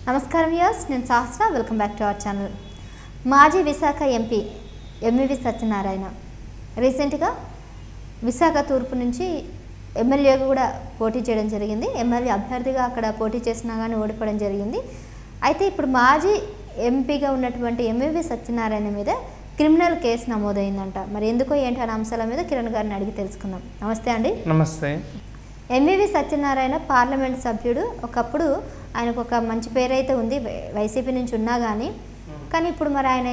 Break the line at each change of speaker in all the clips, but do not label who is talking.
నమస్కారం వ్యూస్ నేను Sahasra welcome back to our channel మాజీ విశాఖ ఎంపీ ఎంవివి సత్యనారాయణ రీసెంట్గా విశాఖ తూర్పు నుంచి ఎమ్మెల్యేగా కూడా పోటీ చేయడం జరిగింది ఎమ్మెల్యే అభ్యర్థిగా అక్కడ పోటీ చేసినా కానీ ఓడిపోవడం జరిగింది అయితే ఇప్పుడు మాజీ ఎంపీగా ఉన్నటువంటి ఎంవివి సత్యనారాయణ మీద క్రిమినల్ కేసు నమోదైందంట మరి ఎందుకో ఏంటి అనే అంశాల మీద కిరణ్ గారిని అడిగి తెలుసుకుందాం నమస్తే అండి
నమస్తే
ఎంవివి సత్యనారాయణ పార్లమెంట్ సభ్యుడు ఒకప్పుడు ఆయనకు ఒక మంచి పేరు అయితే ఉంది వై- వైసీపీ నుంచి ఉన్నా కానీ కానీ ఇప్పుడు మరి ఆయన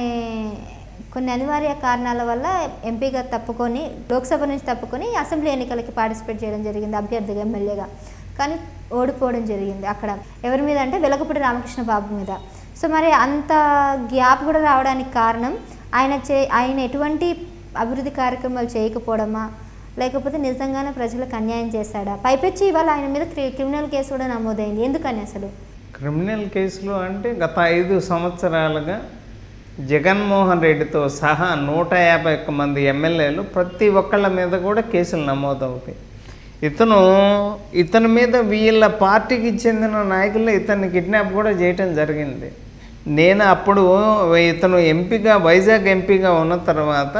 కొన్ని అనివార్య కారణాల వల్ల ఎంపీగా తప్పుకొని లోక్సభ నుంచి తప్పుకొని అసెంబ్లీ ఎన్నికలకి పార్టిసిపేట్ చేయడం జరిగింది అభ్యర్థిగా ఎమ్మెల్యేగా కానీ ఓడిపోవడం జరిగింది అక్కడ ఎవరి మీద అంటే వెలగపూడి రామకృష్ణ బాబు మీద సో మరి అంత గ్యాప్ కూడా రావడానికి కారణం ఆయన చే ఆయన ఎటువంటి అభివృద్ధి కార్యక్రమాలు చేయకపోవడమా లేకపోతే నిజంగానే ప్రజలకు అన్యాయం చేశాడా పైపెచ్చి ఇవాళ ఆయన మీద క్రి- క్రిమినల్ కేసు కూడా నమోదైంది ఎందుకని అసలు
క్రిమినల్ కేసులు అంటే గత ఐదు సంవత్సరాలుగా జగన్మోహన్ రెడ్డితో సహా నూట యాభై ఒక్క మంది ఎమ్మెల్యేలు ప్రతి ఒక్కళ్ళ మీద కూడా కేసులు నమోదవుతాయి ఇతను ఇతని మీద వీళ్ళ పార్టీకి చెందిన నాయకులు ఇతన్ని కిడ్నాప్ కూడా చేయటం జరిగింది నేను అప్పుడు ఇతను ఎంపీగా వైజాగ్ ఎంపీగా ఉన్న తర్వాత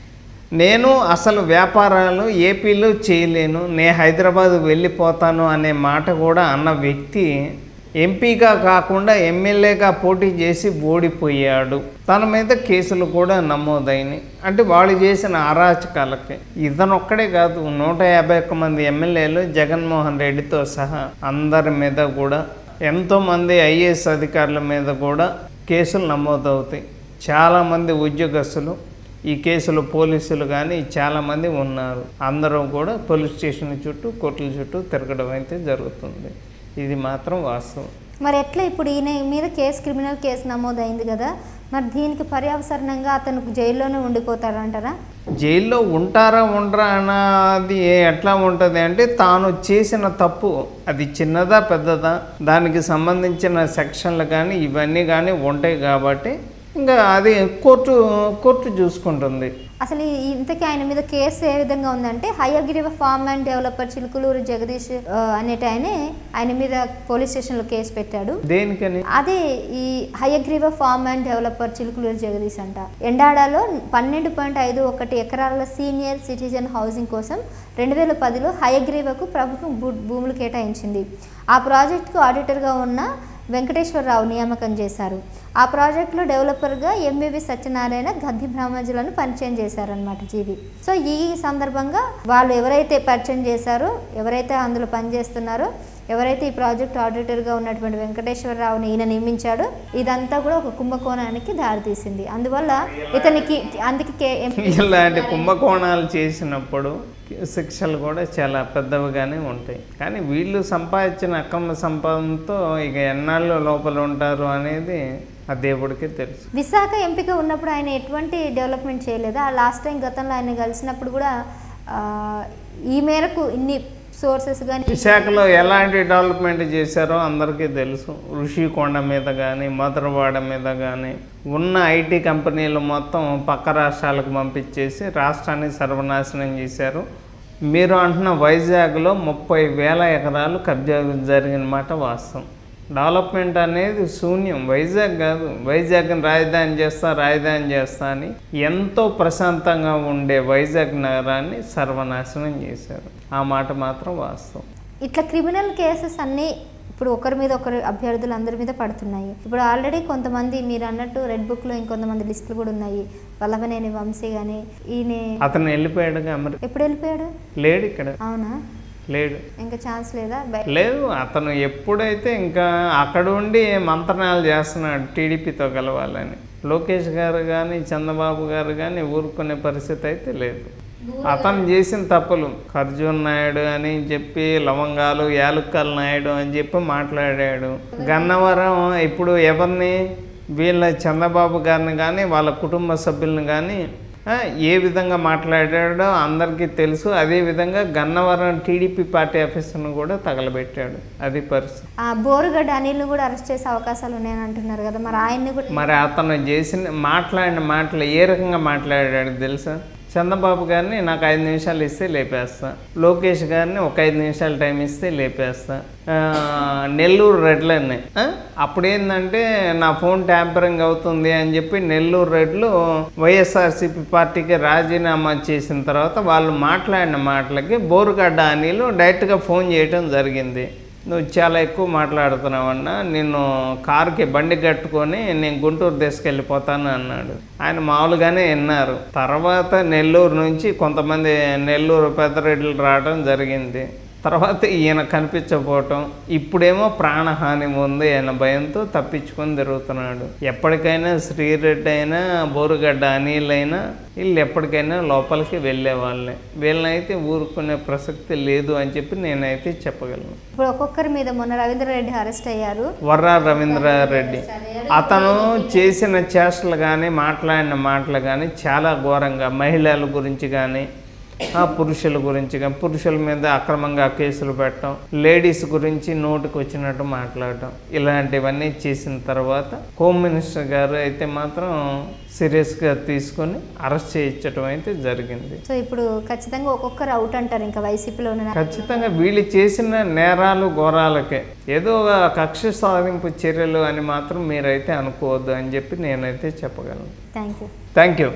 నేను అసలు వ్యాపారాలు ఏపీలో చేయలేను నేను హైదరాబాద్ వెళ్ళిపోతాను అనే మాట కూడా అన్న వ్యక్తి ఎంపీగా కాకుండా ఎమ్మెల్యేగా పోటీ చేసి ఓడిపోయాడు తన మీద కేసులు కూడా నమోదైనవి అంటే వాళ్ళు చేసిన అరాచకాలకి ఇతను ఒక్కడే కాదు నూట యాభై ఒక్క మంది ఎమ్మెల్యేలు జగన్మోహన్ రెడ్డితో సహా అందరి మీద కూడా ఎంతోమంది ఐఏఎస్ అధికారుల మీద కూడా కేసులు నమోదవుతాయి చాలామంది ఉద్యోగస్తులు ఈ కేసులో పోలీసులు కానీ చాలామంది ఉన్నారు అందరూ కూడా పోలీస్ స్టేషన్ చుట్టూ కోర్టుల చుట్టూ తిరగడం అయితే జరుగుతుంది ఇది మాత్రం వాస్తవం
మరి ఎట్లా ఇప్పుడు ఈయన మీద కేసు క్రిమినల్ కేసు నమోదైంది కదా మరి దీనికి పర్యవసరణంగా అతను జైల్లోనే ఉండిపోతారంటారా
జైల్లో ఉంటారా ఉండరా అన్నది ఎట్లా ఉంటుంది అంటే తాను చేసిన తప్పు అది చిన్నదా పెద్దదా దానికి సంబంధించిన సెక్షన్లు కానీ ఇవన్నీ కానీ ఉంటాయి కాబట్టి ఇంకా అది కోర్టు కోర్టు చూసుకుంటుంది
అసలు ఈ- ఇంతకీ ఆయన మీద కేసు ఏ విధంగా ఉందంటే Hayagriva farm and developer Chilukuluru Jagadish ఆ, అనేట ఆయనే ఆయన మీద పోలీస్ స్టేషన్లో కేసు పెట్టాడు
దేనికని
అదే ఈ Hayagriva farm and developer Chilukuluru Jagadish అంట ఎండాడాలో పన్నెండు పాయింట్ ఐదు ఒకటి ఎకరాల సీనియర్ సిటిజన్ హౌసింగ్ కోసం రెండు వేల పదిలో హయగ్రీవకు ప్రభుత్వం భూ- భూములు కేటాయించింది ఆ ప్రాజెక్టుకు ఆడిటర్గా ఉన్న వెంకటేశ్వరరావు నియామకం చేశారు ఆ ప్రాజెక్టులో డెవలపర్గా ఎంవివి సత్యనారాయణ గద్ది బ్రహ్మజులను పరిచయం చేశారనమాట జీవి సో ఈ సందర్భంగా వాళ్ళు ఎవరైతే పరిచయం చేశారో ఎవరైతే అందులో పనిచేస్తున్నారో ఎవరైతే ఈ ప్రాజెక్ట్ ఆడిటర్గా ఉన్నటువంటి వెంకటేశ్వరరావుని ఈయన నియమించాడో ఇదంతా కూడా ఒక కుంభకోణానికి దారితీసింది అందువల్ల ఇతనికి అందుకే
ఇలాంటి కుంభకోణాలు చేసినప్పుడు శిక్షలు కూడా చాలా పెద్దవిగానే ఉంటాయి కానీ వీళ్ళు సంపాదించిన అక్రమ సంపాదనతో ఇక ఎన్నాళ్ళు లోపల ఉంటారు అనేది ఆ దేవుడికి తెలుసు
విశాఖ ఎంపిక ఉన్నప్పుడు ఆయన ఎటువంటి డెవలప్మెంట్ చేయలేదు ఆ లాస్ట్ టైం గతంలో ఆయన కలిసినప్పుడు కూడా ఆ, ఈ మేరకు ఇన్ని సోర్సెస్ కానీ
విశాఖలో ఎలాంటి డెవలప్మెంట్ చేశారో అందరికీ తెలుసు ఋషికొండ మీద కానీ మధురవాడ మీద కానీ ఉన్న ఐటీ కంపెనీలు మొత్తం పక్క రాష్ట్రాలకు పంపించేసి రాష్ట్రాన్ని సర్వనాశనం చేశారు మీరు అంటున్న వైజాగ్లో ముప్పై వేల ఎకరాలు కబ్జా జరిగిన మాట వాస్తవం డెవలప్మెంట్ అనేది శూన్యం వైజాగ్ కాదు వైజాగ్ని రాజధాని చేస్తా రాజధాని చేస్తా అని ఎంతో ప్రశాంతంగా ఉండే వైజాగ్ నగరాన్ని సర్వనాశనం చేశారు ఆ మాట మాత్రం వాస్తవం
ఇట్లా క్రిమినల్ కేసెస్ అన్నీ ఇప్పుడు ఒకరి మీద ఒకరు అభ్యర్థులు అందరి మీద పడుతున్నాయి ఇప్పుడు ఆల్రెడీ కొంతమంది మీరు అన్నట్టు రెడ్ బుక్లో ఇంకొంతమంది లిస్టులు కూడా ఉన్నాయి వల్లభనేని వంశీ కానీ ఈయన
అతను వెళ్ళిపోయాడుగా అమరి
ఎప్పుడు వెళ్ళిపోయాడు
లేడు ఇక్కడ
అవునా
లేడు
ఇంకా ఛాన్స్ లేదా బయ-
లేదు అతను ఎప్పుడైతే ఇంకా అక్కడ ఉండి మంత్రణాలు చేస్తున్నాడు టీడీపీతో కలవాలని లోకేష్ గారు కానీ చంద్రబాబు గారు కానీ ఊరుకునే పరిస్థితి అయితే లేదు అతను చేసిన తప్పులు ఖర్జూన్ నాయుడు అని చెప్పి లవంగాలు యాలుక్కల నాయుడు అని చెప్పి మాట్లాడాడు గన్నవరం ఇప్పుడు ఎవరిని వీళ్ళ చంద్రబాబు గారిని కానీ వాళ్ళ కుటుంబ సభ్యులను కానీ ఆ, ఏ విధంగా మాట్లాడాడో అందరికీ తెలుసు అదేవిధంగా గన్నవరం టీడీపీ పార్టీ ఆఫీసును కూడా తగలబెట్టాడు అది పరిస్థితి
ఆ బోరుగడ్డ అనిల్ని కూడా అరెస్ట్ చేసే అవకాశాలు ఉన్నాయని అంటున్నారు కదా మరి ఆయన్ని కూడా
మరి అతను చేసిన మాట్లాడిన మాటలు ఏ రకంగా మాట్లాడాడు తెలుసా చంద్రబాబు గారిని నాకు ఐదు నిమిషాలు ఇస్తే లేపేస్తా లోకేష్ గారిని ఒక ఐదు నిమిషాలు టైం ఇస్తే లేపేస్తా ఆ, నెల్లూరు రెడ్లని ఆ? అప్పుడేందంటే నా ఫోన్ ట్యాంపరింగ్ అవుతుంది అని చెప్పి నెల్లూరు రెడ్లు వైఎస్ఆర్సీపీ పార్టీకి రాజీనామా చేసిన తర్వాత వాళ్ళు మాట్లాడిన మాటలకి బోరుగడ్డ అనిలు డైరెక్ట్గా ఫోన్ చేయటం జరిగింది నువ్వు చాలా ఎక్కువ మాట్లాడుతున్నావన్నా నేను కారుకి బండి కట్టుకొని నేను గుంటూరు తీసుకెళ్ళిపోతాను అన్నాడు ఆయన మామూలుగానే విన్నారు తర్వాత నెల్లూరు నుంచి కొంతమంది నెల్లూరు పెద్దరెడ్లు రావడం జరిగింది తర్వాత ఈయన కనిపించకపోవటం ఇప్పుడేమో ప్రాణహాని ఉంది అన్న భయంతో తప్పించుకొని తిరుగుతున్నాడు ఎప్పటికైనా శ్రీరెడ్డి అయినా బోరుగడ్డ అనిల్ అయినా వీళ్ళు ఎప్పటికైనా లోపలికి వెళ్ళే వాళ్ళే వీళ్ళనైతే ఊరుకునే ప్రసక్తి లేదు అని చెప్పి నేనైతే చెప్పగలను
ఇప్పుడు ఒక్కొక్కరి మీద మొన్న రవీంద్ర రెడ్డి అరెస్ట్ అయ్యారు
వర్రా రవీంద్రారెడ్డి అతను చేసిన చేష్టలు కానీ మాట్లాడిన మాటలు కానీ చాలా ఘోరంగా మహిళల గురించి కానీ ఆ పురుషుల గురించి కానీ పురుషుల మీద అక్రమంగా కేసులు పెట్టడం లేడీస్ గురించి నోటికి వచ్చినట్టు మాట్లాడటం ఇలాంటివన్నీ చేసిన తర్వాత హోమ్ మినిస్టర్ గారు అయితే మాత్రం సీరియస్గా తీసుకొని అరెస్ట్ చేయించడం అయితే జరిగింది
సో ఇప్పుడు ఖచ్చితంగా ఒక్కొక్కరు అవుట్ అంటారు ఇంకా వైసీపీలో ఉన్న
ఖచ్చితంగా వీళ్ళు చేసిన నేరాలు ఘోరాలకే ఏదో ఒక కక్ష సాధింపు చర్యలు అని మాత్రం మీరైతే అనుకోవద్దు అని చెప్పి నేనైతే చెప్పగలను
థ్యాంక్ యూ
థ్యాంక్ యూ